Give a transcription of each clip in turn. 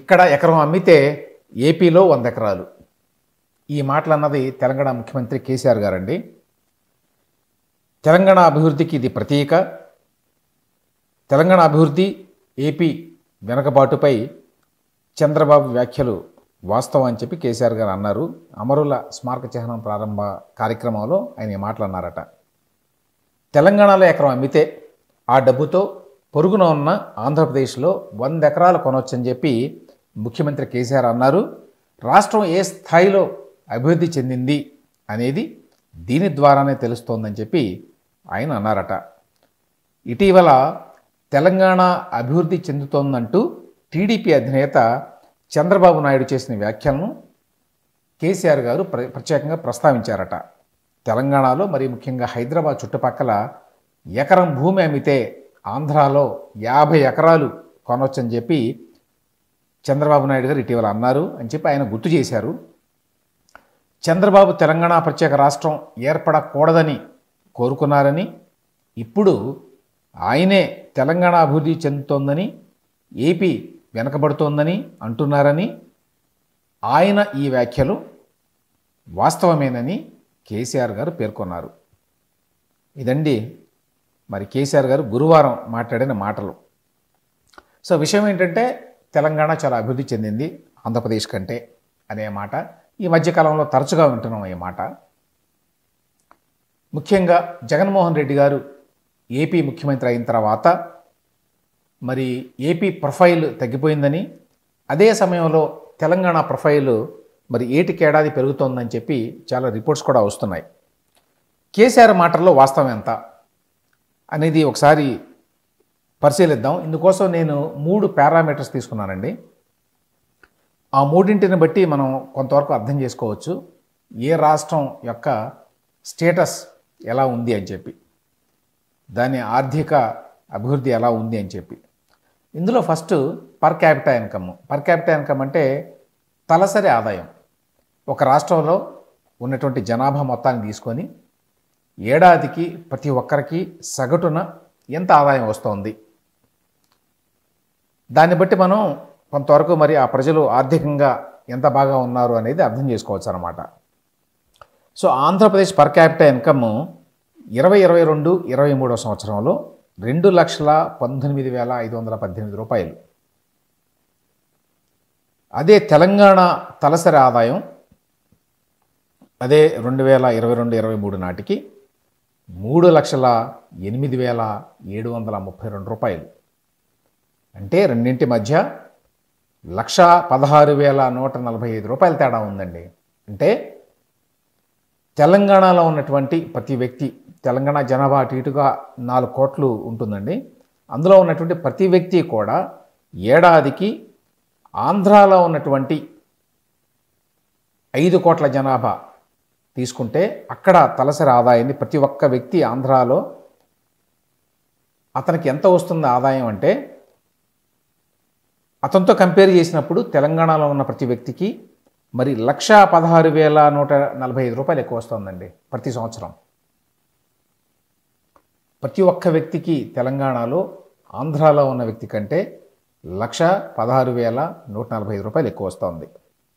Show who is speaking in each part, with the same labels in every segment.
Speaker 1: ఇక్కడ ఎకరం అమ్మితే ఏపీలో వంద ఎకరాలు ఈ మాటలు అన్నది తెలంగాణ ముఖ్యమంత్రి కేసీఆర్ గారండి తెలంగాణ అభివృద్ధికి ఇది ప్రతీక తెలంగాణ అభివృద్ధి ఏపీ వెనకబాటుపై చంద్రబాబు వ్యాఖ్యలు వాస్తవం అని చెప్పి కేసీఆర్ గారు అన్నారు అమరుల స్మారక చిహ్నం ప్రారంభ కార్యక్రమంలో ఆయన ఈ మాటలు అన్నారట తెలంగాణలో ఎకరం అమ్మితే ఆ డబ్బుతో పొరుగున ఉన్న ఆంధ్రప్రదేశ్లో వంద ఎకరాలు కొనవచ్చని చెప్పి ముఖ్యమంత్రి కేసీఆర్ అన్నారు రాష్ట్రం ఏ స్థాయిలో అభివృద్ధి చెందింది అనేది దీని ద్వారానే తెలుస్తోందని చెప్పి ఆయన అన్నారట ఇటీవల తెలంగాణ అభివృద్ధి చెందుతోందంటూ టీడీపీ అధినేత చంద్రబాబు నాయుడు చేసిన వ్యాఖ్యలను కేసీఆర్ గారు ప్ర ప్రత్యేకంగా ప్రస్తావించారట తెలంగాణలో మరి ముఖ్యంగా హైదరాబాద్ చుట్టుపక్కల ఎకరం భూమి అమ్మితే ఆంధ్రాలో యాభై ఎకరాలు కొనవచ్చని చెప్పి చంద్రబాబు నాయుడు గారు ఇటీవల అన్నారు అని చెప్పి ఆయన గుర్తు చేశారు చంద్రబాబు తెలంగాణ ప్రత్యేక రాష్ట్రం ఏర్పడకూడదని కోరుకున్నారని ఇప్పుడు ఆయనే తెలంగాణ అభివృద్ధి చెందుతోందని ఏపీ వెనకబడుతోందని అంటున్నారని ఆయన ఈ వ్యాఖ్యలు వాస్తవమేనని కేసీఆర్ గారు పేర్కొన్నారు ఇదండి మరి కేసీఆర్ గారు గురువారం మాట్లాడిన మాటలు సో విషయం ఏంటంటే తెలంగాణ చాలా అభివృద్ధి చెందింది ఆంధ్రప్రదేశ్ కంటే అనే మాట ఈ మధ్యకాలంలో తరచుగా వింటున్నాం ఈ మాట ముఖ్యంగా జగన్మోహన్ రెడ్డి గారు ఏపీ ముఖ్యమంత్రి అయిన తర్వాత మరి ఏపీ ప్రొఫైల్ తగ్గిపోయిందని అదే సమయంలో తెలంగాణ ప్రొఫైల్ మరి ఏటికేడాది పెరుగుతోందని చెప్పి చాలా రిపోర్ట్స్ కూడా వస్తున్నాయి కేసీఆర్ మాటల్లో వాస్తవం ఎంత అనేది ఒకసారి పరిశీలిద్దాం ఇందుకోసం నేను మూడు పారామీటర్స్ తీసుకున్నానండి ఆ మూడింటిని బట్టి మనం కొంతవరకు అర్థం చేసుకోవచ్చు ఏ రాష్ట్రం యొక్క స్టేటస్ ఎలా ఉంది అని చెప్పి దాని ఆర్థిక అభివృద్ధి ఎలా ఉంది అని చెప్పి ఇందులో first per capita income per capita income అంటే తలసరి ఆదాయం ఒక రాష్ట్రంలో ఉన్నటువంటి జనాభా మొత్తాన్ని తీసుకొని ఏడాదికి ప్రతి ఒక్కరికి సగటున ఎంత ఆదాయం వస్తోంది దాన్ని బట్టి మనం కొంతవరకు మరి ఆ ప్రజలు ఆర్థికంగా ఎంత బాగా ఉన్నారు అనేది అర్థం చేసుకోవచ్చు అనమాట so Andhra Pradesh per capital income ఇరవై ఇరవై రెండు ఇరవై మూడో సంవత్సరంలో రెండు లక్షల పంతొమ్మిది వేల ఐదు వందల పద్దెనిమిది రూపాయలు అదే తెలంగాణ తలసరి ఆదాయం అదే రెండు వేల ఇరవై రెండు ఇరవై మూడు నాటికి మూడు లక్షల ఎనిమిది వేల ఏడు వందల ముప్పై రెండు రూపాయలు అంటే రెండింటి మధ్య లక్ష పదహారు వేల నూట నలభై ఐదు రూపాయల తేడా ఉందండి అంటే తెలంగాణలో ఉన్నటువంటి ప్రతి వ్యక్తి తెలంగాణ జనాభా అటు ఇటుగా నాలుగు కోట్లు ఉంటుందండి అందులో ఉన్నటువంటి ప్రతి వ్యక్తి కూడా ఏడాదికి ఆంధ్రాలో ఉన్నటువంటి ఐదు కోట్ల జనాభా తీసుకుంటే అక్కడ తలసరి ఆదాయాన్ని ప్రతి ఒక్క వ్యక్తి ఆంధ్రాలో అతనికి ఎంత వస్తుంది ఆదాయం అంటే అతనితో కంపేర్ చేసినప్పుడు తెలంగాణలో ఉన్న ప్రతి వ్యక్తికి మరి లక్ష పదహారు వేల నూట నలభై ఐదు రూపాయలు ఎక్కువ వస్తుందండి ప్రతి సంవత్సరం ప్రతి ఒక్క వ్యక్తికి తెలంగాణలో ఆంధ్రాలో ఉన్న వ్యక్తి కంటే లక్ష పదహారు వేల నూట నలభై ఐదు రూపాయలు ఎక్కువ వస్తుంది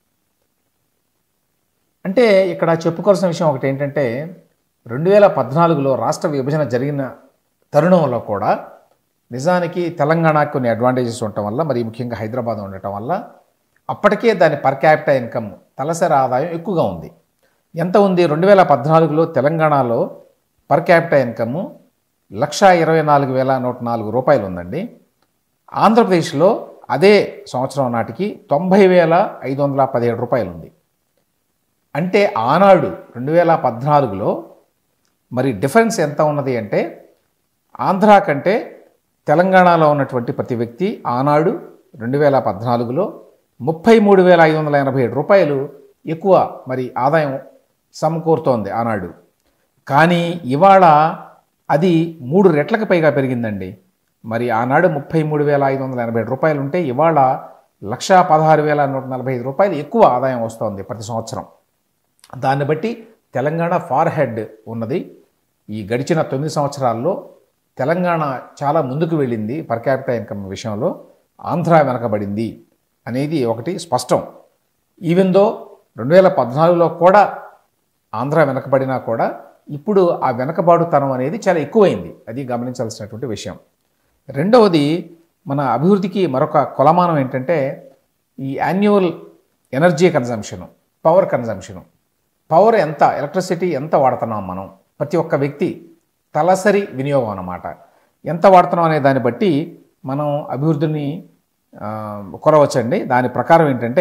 Speaker 1: అంటే ఇక్కడ చెప్పుకోవాల్సిన విషయం ఒకటి ఏంటంటే రెండు వేల పద్నాలుగులో రాష్ట్ర విభజన జరిగిన తరుణంలో కూడా నిజానికి తెలంగాణకు కొన్ని అడ్వాంటేజెస్ ఉండటం వల్ల మరి ముఖ్యంగా హైదరాబాద్ ఉండటం వల్ల అప్పటికే దాని పర్ క్యాపిటా ఇన్కమ్ తలసరి ఆదాయం ఎక్కువగా ఉంది ఎంత ఉంది రెండు వేల పద్నాలుగులో తెలంగాణలో పర్ క్యాపిటా ఇన్కమ్ లక్ష ఇరవై నాలుగు వేల నూట నాలుగు రూపాయలు ఉందండి ఆంధ్రప్రదేశ్లో అదే సంవత్సరం నాటికి తొంభై వేల ఐదు వందల పదిహేడు రూపాయలు ఉంది అంటే ఆనాడు రెండు వేల పద్నాలుగులో మరి డిఫరెన్స్ ఎంత ఉన్నది అంటే ఆంధ్ర కంటే తెలంగాణలో ఉన్నటువంటి ప్రతి వ్యక్తి ఆనాడు రెండు వేల పద్నాలుగులో ముప్పై మూడు వేల ఐదు వందల ఎనభై ఏడు రూపాయలు ఎక్కువ మరి ఆదాయం సమకూరుతోంది ఆనాడు కానీ ఇవాళ అది మూడు రెట్లకు పైగా పెరిగిందండి మరి ఆనాడు ముప్పై మూడు వేల ఐదు వందల ఎనభై ఏడు రూపాయలు ఉంటే ఇవాళ లక్షా పదహారు వేల నూట నలభై ఐదు రూపాయలు ఎక్కువ ఆదాయం వస్తోంది ప్రతి సంవత్సరం దాన్ని బట్టి తెలంగాణ ఫార్ హెడ్ ఉన్నది ఈ గడిచిన తొమ్మిది సంవత్సరాల్లో తెలంగాణ చాలా ముందుకు వెళ్ళింది పర్ క్యాపిటల్ ఇన్కమ్ విషయంలో ఆంధ్ర వెనకబడింది అనేది ఒకటి స్పష్టం ఈవెన్ దో రెండు వేల పద్నాలుగులో కూడా ఆంధ్ర వెనకబడినా కూడా ఇప్పుడు ఆ వెనకబాటుతనం అనేది చాలా ఎక్కువైంది అది గమనించాల్సినటువంటి విషయం రెండవది మన అభివృద్ధికి మరొక కొలమానం ఏంటంటే ఈ annual energy consumption power consumption power ఎంత ఎలక్ట్రిసిటీ ఎంత వాడుతున్నాం మనం ప్రతి ఒక్క వ్యక్తి తలసరి వినియోగం అన్నమాట ఎంత వాడుతున్నాం అనే దాన్ని బట్టి మనం అభివృద్ధిని ఆ, కొలవచ్చండి దాని ప్రకారం ఏంటంటే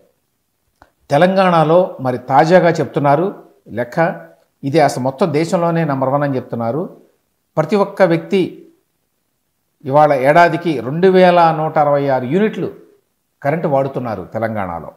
Speaker 1: తెలంగాణలో మరి తాజాగా చెప్తున్నారు లెక్క ఇది అసలు మొత్తం దేశంలోనే నెంబర్ వన్ అని చెప్తున్నారు ప్రతి ఒక్క వ్యక్తి ఇవాళ ఏడాదికి రెండు వేల నూట అరవై ఆరు యూనిట్లు కరెంటు వాడుతున్నారు తెలంగాణలో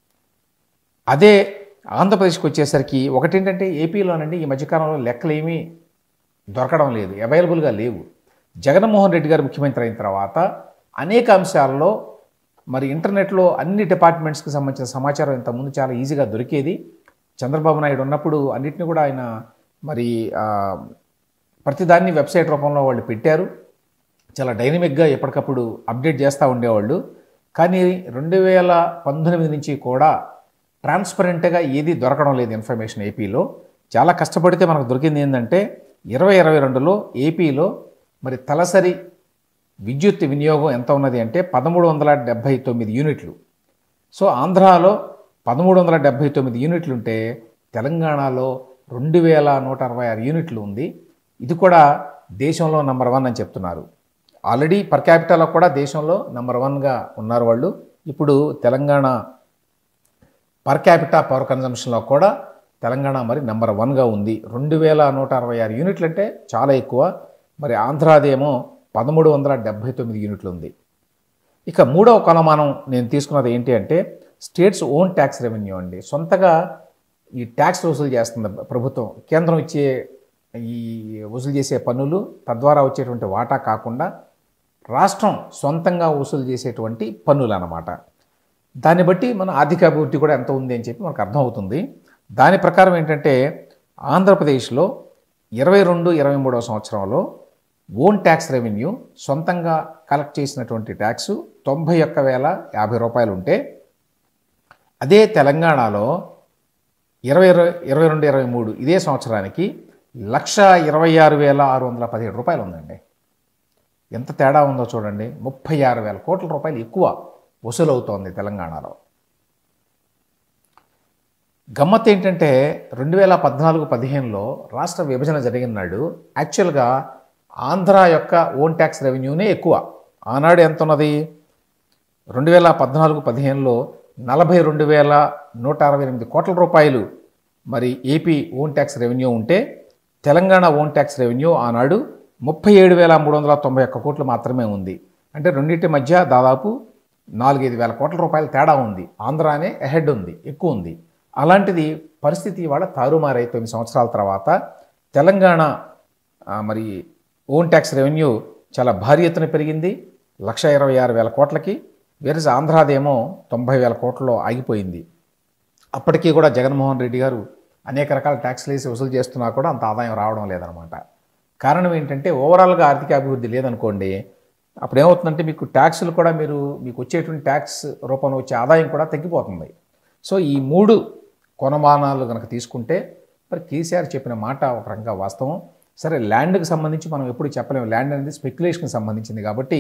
Speaker 1: అదే ఆంధ్రప్రదేశ్కి వచ్చేసరికి ఒకటేంటంటే ఏపీలోనండి ఈ మధ్యకాలంలో లెక్కలు ఏమీ దొరకడం లేదు అవైలబుల్గా లేవు జగన్మోహన్ రెడ్డి గారు ముఖ్యమంత్రి అయిన తర్వాత అనేక అంశాల్లో మరి ఇంటర్నెట్లో అన్ని డిపార్ట్మెంట్స్కి సంబంధించిన సమాచారం ఇంతకుముందు చాలా ఈజీగా దొరికేది చంద్రబాబు నాయుడు ఉన్నప్పుడు అన్నిటిని కూడా ఆయన మరి ఆ, ప్రతిదాన్ని వెబ్సైట్ రూపంలో వాళ్ళు పెట్టారు చాలా డైనమిక్గా ఎప్పటికప్పుడు అప్డేట్ చేస్తూ ఉండేవాళ్ళు కానీ రెండు వేల పంతొమ్మిది నుంచి కూడా ట్రాన్స్పరెంట్గా ఏది దొరకడం లేదు ఇన్ఫర్మేషన్ ఏపీలో చాలా కష్టపడితే మనకు దొరికింది ఏంటంటే ఇరవై ఇరవై రెండులో ఏపీలో మరి తలసరి విద్యుత్ వినియోగం ఎంత ఉన్నది అంటే పదమూడు వందల డెబ్భై తొమ్మిది యూనిట్లు సో ఆంధ్రాలో పదమూడు వందల డెబ్భై తొమ్మిది యూనిట్లు ఉంటే తెలంగాణలో రెండు వేల నూట అరవై ఆరు యూనిట్లు ఉంది ఇది కూడా దేశంలో నెంబర్ వన్ అని చెప్తున్నారు ఆల్రెడీ పర్ క్యాపిటల్లో కూడా దేశంలో నెంబర్ వన్గా ఉన్నారు వాళ్ళు ఇప్పుడు తెలంగాణ పర్ క్యాపిటా పవర్ కన్జంప్షన్లో కూడా తెలంగాణ మరి నెంబర్ వన్గా ఉంది రెండు వేల నూట అరవై ఆరు యూనిట్లు అంటే చాలా ఎక్కువ మరి ఆంధ్రాదేమో పదమూడు వందల డెబ్భై తొమ్మిది యూనిట్లు ఉంది ఇక మూడవ కొలమానం నేను తీసుకున్నది ఏంటి అంటే స్టేట్స్ ఓన్ ట్యాక్స్ రెవెన్యూ అండి సొంతగా ఈ ట్యాక్స్ వసూలు చేస్తుంది ప్రభుత్వం కేంద్రం ఇచ్చే ఈ వసూలు చేసే పన్నులు తద్వారా వచ్చేటువంటి వాటా కాకుండా రాష్ట్రం సొంతంగా వసూలు చేసేటువంటి పన్నులు అన్నమాట దాన్ని బట్టి మన ఆర్థిక అభివృద్ధి కూడా ఎంత ఉంది అని చెప్పి మనకు అర్థమవుతుంది దాని ప్రకారం ఏంటంటే ఆంధ్రప్రదేశ్లో ఇరవై రెండు ఇరవై మూడవ సంవత్సరంలో ఓన్ ట్యాక్స్ రెవెన్యూ సొంతంగా కలెక్ట్ చేసినటువంటి ట్యాక్స్ తొంభై ఒక్క వేల యాభై రూపాయలు ఉంటే అదే తెలంగాణలో ఇరవై ఇరవై ఇరవై రెండు ఇరవై మూడు ఇదే సంవత్సరానికి లక్ష ఇరవై ఆరు వేల ఆరు వందల పదిహేడు రూపాయలు ఉందండి ఎంత తేడా ఉందో చూడండి ముప్పై ఆరు వేల కోట్ల రూపాయలు ఎక్కువ వసూలవుతోంది తెలంగాణలో గమ్మత్ ఏంటంటే రెండు వేల పద్నాలుగు పదిహేనులో రాష్ట్ర విభజన జరిగిన నాడు యాక్చువల్గా ఆంధ్ర యొక్క ఓన్ ట్యాక్స్ రెవెన్యూనే ఎక్కువ ఆనాడు ఎంత ఉన్నది రెండు వేల పద్నాలుగు పదిహేనులో నలభై రెండు వేల నూట అరవై ఎనిమిది కోట్ల రూపాయలు మరి ఏపీ ఓన్ ట్యాక్స్ రెవెన్యూ ఉంటే తెలంగాణ ఓన్ ట్యాక్స్ రెవెన్యూ ఆనాడు ముప్పై ఏడు వేల మూడు వందల తొంభై ఒక్క కోట్లు మాత్రమే ఉంది అంటే రెండింటి మధ్య దాదాపు నాలుగైదు వేల కోట్ల రూపాయల తేడా ఉంది ఆంధ్రానే అహెడ్ ఉంది ఎక్కువ ఉంది అలాంటిది పరిస్థితి ఇవాళ తారుమారై తొమ్మిది సంవత్సరాల తర్వాత తెలంగాణ ఆ, మరి ఓన్ ట్యాక్స్ రెవెన్యూ చాలా భారీ ఎత్తున పెరిగింది లక్ష ఇరవై ఆరు వేల కోట్లకి వేరే ఆంధ్రాదేమో తొంభై వేల కోట్లలో ఆగిపోయింది అప్పటికీ కూడా జగన్మోహన్ రెడ్డి గారు అనేక రకాల ట్యాక్స్లు వేసి వసూలు చేస్తున్నా కూడా అంత ఆదాయం రావడం లేదనమాట కారణం ఏంటంటే ఓవరాల్గా ఆర్థిక అభివృద్ధి లేదనుకోండి అప్పుడు ఏమవుతుందంటే మీకు ట్యాక్సులు కూడా మీరు మీకు వచ్చేటువంటి ట్యాక్స్ రూపంలో వచ్చే ఆదాయం కూడా తగ్గిపోతుంది సో ఈ మూడు కొనమానాలు కనుక తీసుకుంటే మరి కేసీఆర్ చెప్పిన మాట ఒక రకంగా వాస్తవం సరే ల్యాండ్కి సంబంధించి మనం ఎప్పుడు చెప్పలేము ల్యాండ్ అనేది స్పెక్యులేషన్కి సంబంధించింది కాబట్టి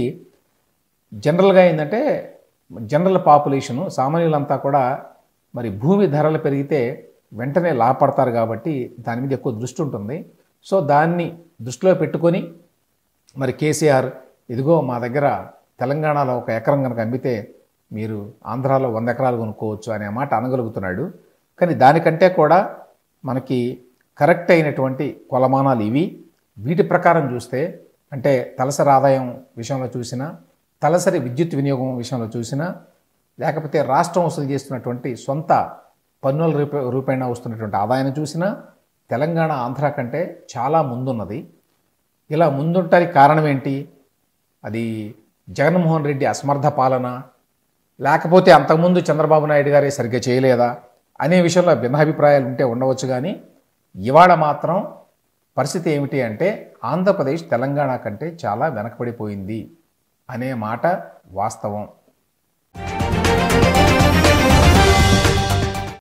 Speaker 1: జనరల్గా ఏంటంటే జనరల్ పాపులేషను సామాన్యులంతా కూడా మరి భూమి ధరలు పెరిగితే వెంటనే లాభపడతారు కాబట్టి దాని మీద ఎక్కువ దృష్టి ఉంటుంది సో దాన్ని దృష్టిలో పెట్టుకొని మరి కేసీఆర్ ఇదిగో మా దగ్గర తెలంగాణలో ఒక ఎకరం కనుక అమ్మితే మీరు ఆంధ్రాలో వంద ఎకరాలు కొనుక్కోవచ్చు అనే మాట అనగలుగుతున్నాడు కానీ దానికంటే కూడా మనకి కరెక్ట్ అయినటువంటి కొలమానాలు ఇవి వీటి ప్రకారం చూస్తే అంటే తలసరి ఆదాయం విషయంలో చూసినా తలసరి విద్యుత్ వినియోగం విషయంలో చూసినా లేకపోతే రాష్ట్రం వసూలు చేస్తున్నటువంటి సొంత పన్నుల రూప రూపేణ వస్తున్నటువంటి ఆదాయాన్ని చూసినా తెలంగాణ ఆంధ్ర కంటే చాలా ముందున్నది ఇలా ముందుంటానికి కారణం ఏంటి అది జగన్మోహన్ రెడ్డి అసమర్థ పాలన లేకపోతే అంతకుముందు చంద్రబాబు నాయుడు గారే సరిగ్గా చేయలేదా అనే విషయంలో భిన్నాభిప్రాయాలు ఉంటే ఉండవచ్చు కానీ ఇవాళ మాత్రం పరిస్థితి ఏమిటి అంటే ఆంధ్రప్రదేశ్ తెలంగాణ కంటే చాలా వెనకబడిపోయింది అనే మాట వాస్తవం